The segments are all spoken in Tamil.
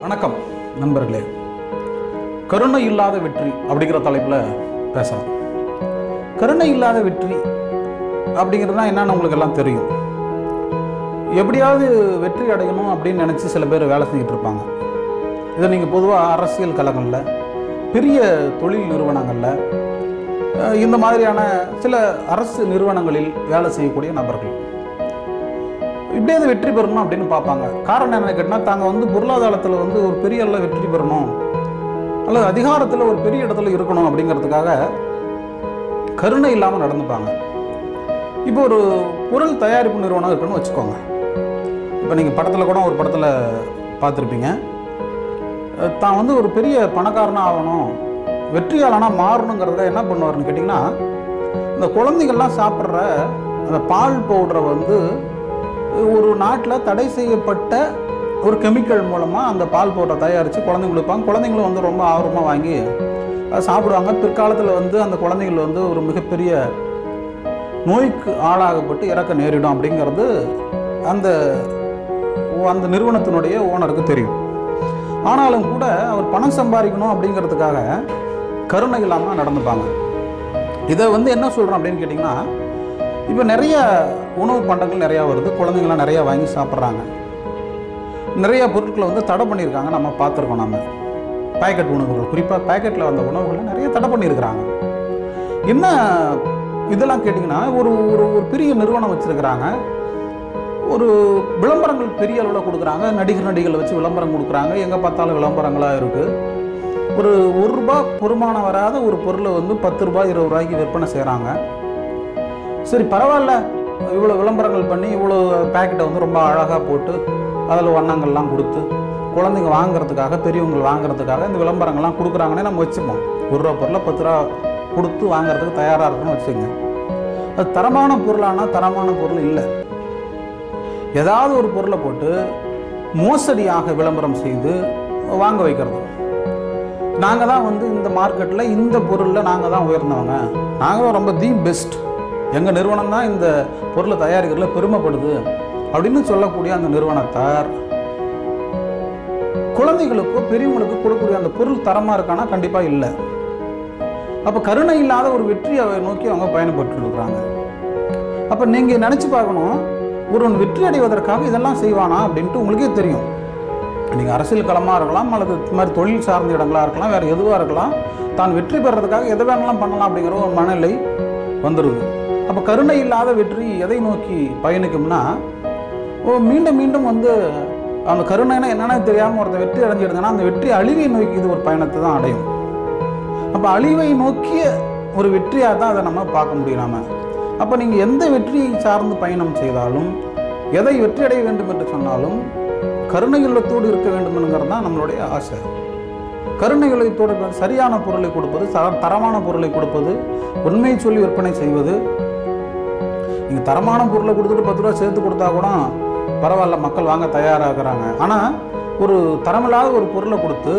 வணக்கம் நண்பர்களே கருணை இல்லாத வெற்றி அப்படிங்கிற தலைப்பில் பேசலாம் கருணை இல்லாத வெற்றி அப்படிங்கிறதுனா என்னன்னு உங்களுக்கு எல்லாம் தெரியும் எப்படியாவது வெற்றி அடையணும் அப்படின்னு நினச்சி சில பேர் வேலை செஞ்சுட்டு இருப்பாங்க இதை நீங்கள் பொதுவாக அரசியல் களங்களில் பெரிய தொழில் நிறுவனங்களில் அஹ், இந்த மாதிரியான சில அரசு நிறுவனங்களில் வேலை செய்யக்கூடிய நபர்கள் இப்படியாவது வெற்றி பெறணும் அப்படின்னு பார்ப்பாங்க காரணம் என்ன கேட்டால் தாங்க வந்து பொருளாதாரத்தில் வந்து ஒரு பெரிய அளவில் வெற்றி பெறணும் அல்லது அதிகாரத்தில் ஒரு பெரிய இடத்துல இருக்கணும் அப்படிங்கிறதுக்காக கருணை இல்லாமல் நடந்துப்பாங்க இப்போ ஒரு பொருள் தயாரிப்பு நிறுவனம் இருக்குன்னு வச்சுக்கோங்க இப்போ நீங்கள் படத்தில் கூட ஒரு படத்தில் பார்த்துருப்பீங்க அஹ் தான் வந்து ஒரு பெரிய பணக்காரனாக ஆகணும் வெற்றியாளனாக மாறணுங்கிறத என்ன பண்ணுவார்னு கேட்டிங்கன்னா இந்த குழந்தைகள்லாம் சாப்பிட்ற அந்த பால் பவுடரை வந்து ஒரு நாட்டில் தடை செய்யப்பட்ட ஒரு கெமிக்கல் மூலமாக அந்த பால் பவுடரை தயாரித்து குழந்தைங்களுக்கு கொடுப்பாங்க குழந்தைங்களும் வந்து ரொம்ப ஆர்வமாக வாங்கி அதை சாப்பிடுவாங்க பிற்காலத்தில் வந்து அந்த குழந்தைகள் வந்து ஒரு மிகப்பெரிய நோய்க்கு ஆளாகப்பட்டு இறக்க நேரிடும் அப்படிங்கிறது அந்த அந்த நிறுவனத்தினுடைய ஓனருக்கு தெரியும் ஆனாலும் கூட அவர் பணம் சம்பாதிக்கணும் அப்படிங்கிறதுக்காக கருணை இல்லாமல் நடந்துப்பாங்க இதை வந்து என்ன சொல்கிறோம் அப்படின்னு கேட்டிங்கன்னா இப்போ நிறைய உணவு பண்டங்கள் நிறையா வருது குழந்தைங்களாம் நிறையா வாங்கி சாப்பிட்றாங்க நிறைய பொருட்களை வந்து தடை பண்ணியிருக்காங்க நம்ம பார்த்துருக்கோம் நம்ம பேக்கெட் உணவுகள் குறிப்பாக பேக்கெட்டில் வந்த உணவுகளை நிறைய தடை பண்ணியிருக்கிறாங்க என்ன இதெல்லாம் கேட்டிங்கன்னா ஒரு ஒரு ஒரு பெரிய நிறுவனம் வச்சுருக்கிறாங்க ஒரு விளம்பரங்கள் பெரிய அளவில் கொடுக்குறாங்க நடிகர் நடிகளை வச்சு விளம்பரம் கொடுக்குறாங்க எங்கே பார்த்தாலும் விளம்பரங்களாக இருக்குது ஒரு ஒரு ரூபா பொறுமானம் வராத ஒரு பொருளை வந்து பத்து ரூபாய் இருபது ரூபாய்க்கு விற்பனை செய்கிறாங்க சரி பரவாயில்ல இவ்வளோ விளம்பரங்கள் பண்ணி இவ்வளோ பேக்கெட்டை வந்து ரொம்ப அழகாக போட்டு அதில் வண்ணங்கள்லாம் கொடுத்து குழந்தைங்க வாங்குறதுக்காக பெரியவங்க வாங்குறதுக்காக இந்த விளம்பரங்கள்லாம் கொடுக்குறாங்கன்னே நம்ம வச்சுப்போம் ஒரு ரூபா பொருளை பத்து ரூபா கொடுத்து வாங்குறதுக்கு தயாராக இருக்குன்னு வச்சுக்கோங்க அது தரமான பொருளானா தரமான பொருள் இல்லை ஏதாவது ஒரு பொருளை போட்டு மோசடியாக விளம்பரம் செய்து வாங்க வைக்கிறது நாங்கள் தான் வந்து இந்த மார்க்கெட்டில் இந்த பொருளில் நாங்கள் தான் உயர்ந்தவங்க நாங்கள் தான் ரொம்ப தி பெஸ்ட் எங்கள் நிறுவனம் தான் இந்த பொருளை தயாரிக்கிறதுல பெருமைப்படுது அப்படின்னு சொல்லக்கூடிய அந்த நிறுவனத்தார் குழந்தைகளுக்கோ பெரியவங்களுக்கோ கொடுக்கக்கூடிய அந்த பொருள் தரமாக இருக்கானா கண்டிப்பாக இல்லை அப்போ கருணை இல்லாத ஒரு வெற்றியை நோக்கி அவங்க பயணப்பட்டு இருக்கிறாங்க அப்போ நீங்கள் நினச்சி பார்க்கணும் ஒருவன் வெற்றி அடைவதற்காக இதெல்லாம் செய்வானா அப்படின்ட்டு உங்களுக்கே தெரியும் நீங்கள் அரசியல் களமாக இருக்கலாம் அல்லது இது மாதிரி தொழில் சார்ந்த இடங்களாக இருக்கலாம் வேறு எதுவாக இருக்கலாம் தான் வெற்றி பெறதுக்காக எதை வேணாலும் பண்ணலாம் அப்படிங்கிற ஒரு மனநிலை வந்துடுது அப்போ கருணை இல்லாத வெற்றி எதை நோக்கி பயணிக்கும்னா ஓ மீண்டும் மீண்டும் வந்து அந்த கருணைனா என்னன்னு தெரியாமல் ஒருத்தர் வெற்றி அடைஞ்சிடுதுன்னா அந்த வெற்றி அழிவை நோக்கி இது ஒரு பயணத்தை தான் அடையும் அப்போ அழிவை நோக்கிய ஒரு வெற்றியாக தான் அதை நம்ம பார்க்க முடியும் நாம அப்போ நீங்கள் எந்த வெற்றியை சார்ந்து பயணம் செய்தாலும் எதை வெற்றி அடைய வேண்டும் என்று சொன்னாலும் கருணை உள்ளத்தோடு இருக்க வேண்டும்ங்கிறது தான் நம்மளுடைய ஆசை கருணை உள்ளத்தோடு இருக்க- சரியான பொருளை கொடுப்பது தர- தரமான பொருளை கொடுப்பது உண்மையை சொல்லி விற்பனை செய்வது நீங்கள் தரமான பொருளை கொடுத்துட்டு பத்து ரூபா சேர்த்து கொடுத்தா கூட பரவாயில்ல மக்கள் வாங்க தயாராகிறாங்க ஆனால் ஒரு தரமில்லாத ஒரு பொருளை கொடுத்து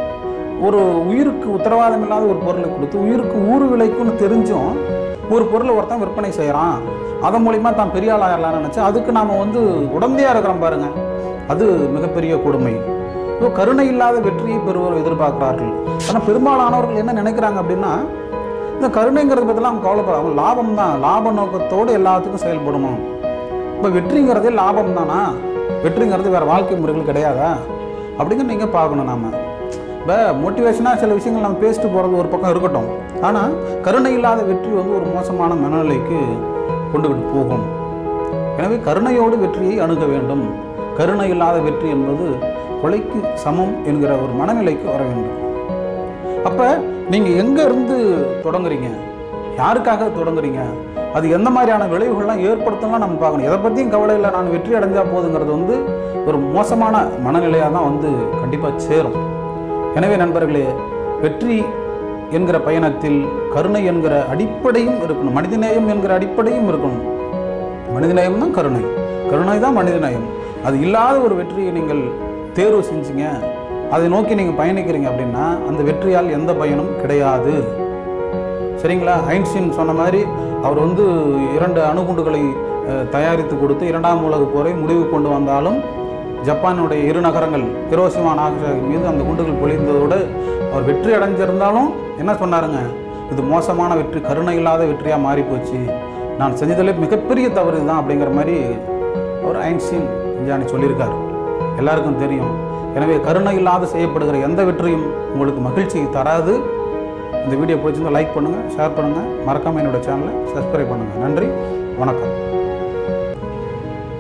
ஒரு உயிருக்கு உத்தரவாதம் இல்லாத ஒரு பொருளை கொடுத்து உயிருக்கு ஊறு விலைக்குன்னு தெரிஞ்சும் ஒரு பொருளை ஒருத்தன் விற்பனை செய்கிறான் அதன் மூலிமா தான் பெரிய ஆள் ஆயிடலாம்னு நினச்சி அதுக்கு நாம் வந்து உடந்தையாக இருக்கிறோம் பாருங்க அது மிகப்பெரிய கொடுமை இப்போ கருணை இல்லாத வெற்றியை பெறுவோர் எதிர்பார்க்கிறார்கள் ஆனால் பெரும்பாலானவர்கள் என்ன நினைக்கிறாங்க அப்படின்னா இந்த கருணைங்கிறத பற்றிலாம் அவங்க கவலைப்படாங்க லாபம் தான் லாப நோக்கத்தோடு எல்லாத்துக்கும் செயல்படணும் இப்போ வெற்றிங்கிறதே லாபம் தானா வெற்றிங்கிறது வேறு வாழ்க்கை முறைகள் கிடையாதா அப்படிங்கிற நீங்கள் பார்க்கணும் நாம இப்போ மோட்டிவேஷனாக சில விஷயங்கள் நம்ம பேசிட்டு போகிறது ஒரு பக்கம் இருக்கட்டும் ஆனால் கருணை இல்லாத வெற்றி வந்து ஒரு மோசமான மனநிலைக்கு கொண்டு விட்டு போகும் எனவே கருணையோடு வெற்றியை அணுக வேண்டும் கருணை இல்லாத வெற்றி என்பது கொலைக்கு சமம் என்கிற ஒரு மனநிலைக்கு வர வேண்டும் அப்போ நீங்கள் எங்கே இருந்து தொடங்குறீங்க யாருக்காக தொடங்குறீங்க அது எந்த மாதிரியான விளைவுகள்லாம் ஏற்படுத்தலாம் நம்ம பார்க்கணும் எதை பற்றியும் கவலை இல்லை நான் வெற்றி அடைஞ்சா போதுங்கிறது வந்து ஒரு மோசமான மனநிலையாக தான் வந்து கண்டிப்பாக சேரும் எனவே நண்பர்களே வெற்றி என்கிற பயணத்தில் கருணை என்கிற அடிப்படையும் இருக்கணும் மனிதநேயம் என்கிற அடிப்படையும் இருக்கணும் மனிதநேயம் தான் கருணை கருணை தான் மனிதநேயம் அது இல்லாத ஒரு வெற்றியை நீங்கள் தேர்வு செஞ்சீங்க அதை நோக்கி நீங்கள் பயணிக்கிறீங்க அப்படின்னா அந்த வெற்றியால் எந்த பயனும் கிடையாது சரிங்களா ஐன்ஸ்டீன் சொன்ன மாதிரி அவர் வந்து இரண்டு அணுகுண்டுகளை அஹ், தயாரித்து கொடுத்து இரண்டாம் உலகப் போரை முடிவு கொண்டு வந்தாலும் ஜப்பானுடைய இரு நகரங்கள் ஹிரோஷிமா நாகசாகி மீது அந்த குண்டுகள் பொழிந்ததோடு அவர் வெற்றி அடைஞ்சிருந்தாலும் என்ன சொன்னாருங்க இது மோசமான வெற்றி கருணை இல்லாத வெற்றியாக மாறி போச்சு நான் செஞ்சதிலே மிகப்பெரிய தவறு தான் அப்படிங்கிற மாதிரி அவர் ஐன்ஸ்டீன் விஞ்ஞானி சொல்லியிருக்கார் எல்லாருக்கும் தெரியும் எனவே கருணை இல்லாத செய்யப்படுகிற எந்த வெற்றியும் உங்களுக்கு மகிழ்ச்சி தராது இந்த வீடியோ பிடிச்சிருந்தா லைக் பண்ணுங்கள் ஷேர் பண்ணுங்கள் மறக்காமல் என்னோட சேனலை சப்ஸ்கிரைப் பண்ணுங்கள் நன்றி வணக்கம்